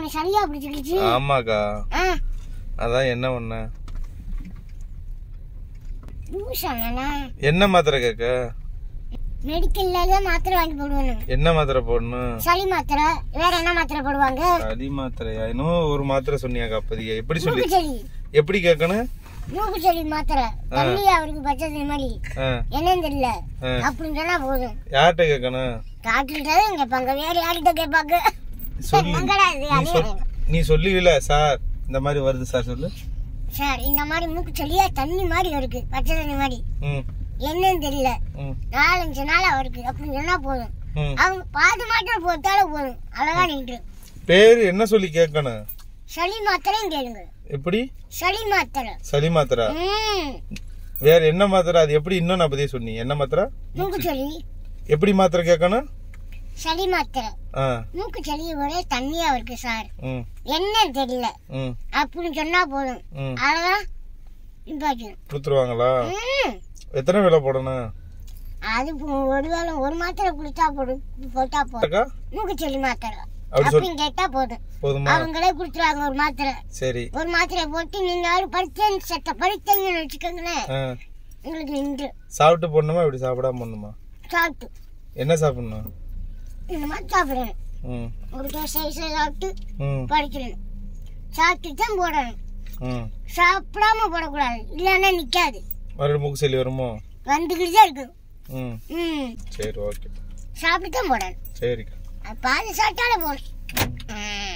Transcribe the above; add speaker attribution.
Speaker 1: உனக்கு சரியா பிடிச்சிக்கிச்சு
Speaker 2: ஆமாக்கா
Speaker 1: ஆ
Speaker 2: அதான் என்ன பண்ண
Speaker 1: லூசானா
Speaker 2: என்ன மாத்திரை கேட்க
Speaker 1: மெடிக்கல்ல தான் மாத்திரை வாங்கி போடுவானுங்க
Speaker 2: என்ன மாத்திரை போடணும்
Speaker 1: சளி மாத்திரை வேற என்ன மாத்திரை போடுவாங்க
Speaker 2: சளி மாத்திரையா இன்னும் ஒரு மாத்திரை சொன்னியாக்கா அப்பதியா எப்படி சொல்லி
Speaker 1: மூக்கு சளி
Speaker 2: எப்படி கேட்கணும்
Speaker 1: மூக்கு சளி மாத்திரை தண்ணி அவருக்கு பச்சது மாதிரி
Speaker 2: ஆ,
Speaker 1: என்னன்னு தெரியல
Speaker 2: ஆ.
Speaker 1: அப்படின்னு சொன்னா போதும்
Speaker 2: யார்கிட்ட கேட்கணும்
Speaker 1: டாக்டர்கிட்ட தான் கேட்பாங்க வேற யார்கிட்ட கேட்பாங்க
Speaker 2: சொல்லு
Speaker 1: எங்கடா இது
Speaker 2: நீ சொல் நீ சொல்லுவில சார் இந்த மாதிரி வருது சார் சொல்லு
Speaker 1: சார் இந்த மாதிரி மூக்கு சளியா தண்ணி மாதிரி இருக்கு பச்சை தண்ணி மாதிரி
Speaker 2: ம்
Speaker 1: என்னன்னு தெரியல
Speaker 2: ம்
Speaker 1: நாலஞ்சு நாள் அவருக்கு அப்படின்னு சொன்னா போதும்
Speaker 2: ம்
Speaker 1: அவங்க பாதி மாத்திரை போட்டாலும் போதும் அழகா நின்று
Speaker 2: பேரு என்ன சொல்லி கேட்கணும்
Speaker 1: சளி மாத்திரையும் கேளுங்க
Speaker 2: எப்படி
Speaker 1: சளி மாத்திரை
Speaker 2: சளி மாத்திரை
Speaker 1: ம்
Speaker 2: வேற என்ன மாத்திரை அது எப்படி இன்னும் நான் பத்தி சொன்னி என்ன மாத்திரை
Speaker 1: மூக்கு சளி
Speaker 2: எப்படி மாத்திரை கேட்கணும்
Speaker 1: சளி மாத்திரை
Speaker 2: ஆ
Speaker 1: மூக்கு சளி ஒரே தண்ணியா இருக்கு சார்
Speaker 2: ம்
Speaker 1: என்னன்னு தெரியல
Speaker 2: ம்
Speaker 1: அப்படின்னு சொன்னா போதும்
Speaker 2: ம்
Speaker 1: அழகா நிப்பாட்டிடும்
Speaker 2: கொடுத்துருவாங்களா
Speaker 1: ம்
Speaker 2: எத்தனை விலை போடணும்
Speaker 1: அது இப்போ ஒரு வேளை ஒரு மாத்திரை குடிச்சா போடும் போட்டா போதும்
Speaker 2: அக்கா
Speaker 1: மூக்கு சளி மாத்திரை
Speaker 2: அப்படி சொல்
Speaker 1: அப்படின்னு கேட்டா போதும்
Speaker 2: போதுமா
Speaker 1: அவங்களே கொடுத்துருவாங்க ஒரு மாத்திரை
Speaker 2: சரி
Speaker 1: ஒரு மாத்திரை போட்டு நீங்க யாரும் படிச்சேன்னு செத்த படித்தீங்கன்னு வச்சுக்கோங்களேன்
Speaker 2: ஆ
Speaker 1: உங்களுக்கு நின்று
Speaker 2: சாப்பிட்டு போடணுமா இப்படி சாப்பிடாம போடணுமா
Speaker 1: சாப்பிட்டு
Speaker 2: என்ன சாப்பிடணும்
Speaker 1: இந்த மாதிரி சாப்பிடணும்
Speaker 2: ம்
Speaker 1: ஒரு தோசை ஐஸை சாப்பிட்டு
Speaker 2: ம்
Speaker 1: படிக்கணும் சாப்பிட்டு தான் போடணும்
Speaker 2: ம்
Speaker 1: சாப்பிடாம போடக்கூடாது இல்லைன்னா நிக்காது
Speaker 2: மறுபடியும் மூக்கு சளி வருமோ
Speaker 1: வந்துக்கிட்டு தான் இருக்கும்
Speaker 2: ம்
Speaker 1: ம்
Speaker 2: சரி ஓகே
Speaker 1: சாப்பிட்டு தான் போடணும்
Speaker 2: சரிக்கா
Speaker 1: அது பாதி சாப்பிட்டாலே போதும் ம்